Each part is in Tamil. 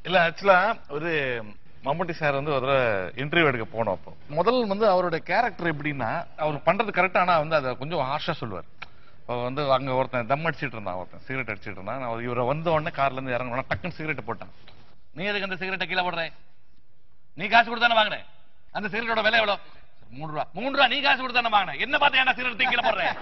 இல்ல ஆக்சுவலா ஒரு மம்முட்டி சார் வந்து ஒரு இன்டர்வியூ எடுக்க போனோம் அப்போ முதல் வந்து அவரோட கேரக்டர் எப்படின்னா அவர் பண்றது கரெக்ட் ஆனா வந்து அதை கொஞ்சம் ஹார்ஷா சொல்லுவார் இப்போ வந்து அங்க ஒருத்தன் தம் அடிச்சிட்டு இருந்தான் ஒருத்தன் சிகரெட் அடிச்சிட்டு இருந்தான் நான் இவரை வந்த உடனே கார்ல இருந்து இறங்கணும் டக்குன்னு சிகரெட் போட்டான் நீ எதுக்கு அந்த சிகரெட்டை கீழே போடுற நீ காசு கொடுத்தானே வாங்கின அந்த சிகரெட்டோட விலை எவ்வளவு மூணு ரூபா மூணு ரூபா நீ காசு கொடுத்தானே வாங்கின என்ன பார்த்து என்ன சிகரெட் கீழே போடுறேன்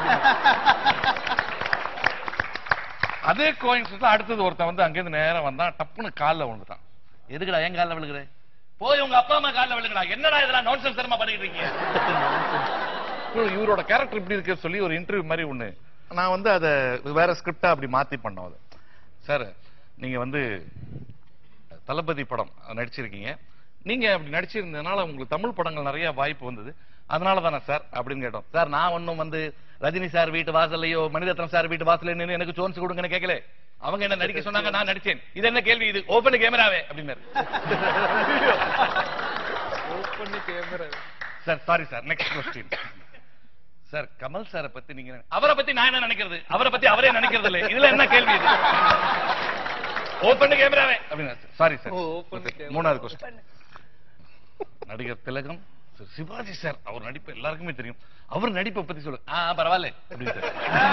அதே கோயின்ஸ் அடுத்தது ஒருத்தன் வந்து அங்கிருந்து நேரம் வந்தான் டப்புன்னு கால்ல விழுந்துட்டான் எதுக்குடா என் கால்ல விழுகுற போய் உங்க அப்பா அம்மா கால்ல விழுகுடா என்னடா இதெல்லாம் நான்சென்ஸ் தரமா பண்ணிட்டு இருக்கீங்க இவரு- இவரோட கேரக்டர் இப்படி இருக்கு சொல்லி ஒரு இன்டர்வியூ மாதிரி ஒண்ணு நான் வந்து அதை வேற ஸ்கிரிப்டா அப்படி மாத்தி பண்ணோம் அது சார் நீங்க வந்து தளபதி படம் நடிச்சிருக்கீங்க நீங்க அப்படி நடிச்சிருந்ததுனால உங்களுக்கு தமிழ் படங்கள் நிறைய வாய்ப்பு வந்தது அதனால தானே சார் அப்படின்னு கேட்டோம் சார் நான் ஒன்னும் வந்து ரஜினி சார் வீட்டு வாசல்லையோ மணிரத்னம் சார் வீட்டு வாசல்ல நின்னு எனக்கு சோன்ஸ் கொடுங்கன்னு கேட்கல அவங்க என்ன நடிக்க சொன்னாங்க நான் நடிச்சேன் இது என்ன கேள்வி இது ஓபன் கேமராவே அப்படின்னாரு sir sorry sir next question sir Kamal சாரை பத்தி நீங்க என்ன- அவரை பத்தி நான் என்ன நினைக்கிறது அவரை பத்தி அவரே நினைக்கிறது இல்ல இதுல என்ன கேள்வி இது ஓபன் கேமராவே அப்படின்னா sorry sir oh, open camera. மூணாவது கொஸ்டின் நடிகர் திலகம் சார், சிவாஜி சார் அவர் நடிப்பு எல்லாருக்குமே தெரியும் அவர் நடிப்பை பத்தி சொல்லு ஆ பரவாயில்ல அப்படின்னு சார்.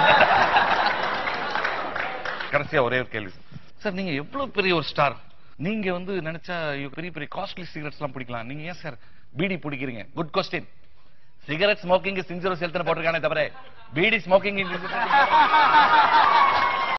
கடைசியா ஒரே ஒரு கேள்வி சார் நீங்க எவ்வளவு பெரிய ஒரு ஸ்டார் நீங்க வந்து நினைச்சா பெரிய பெரிய காஸ்ட்லி சிகரெட்ஸ் எல்லாம் பிடிக்கலாம் நீங்க ஏன் சார் பீடி பிடிக்கிறீங்க good question cigarette smoking sincere health போட்டிருக்கானே தவிர பீடி ஸ்மோக்கிங்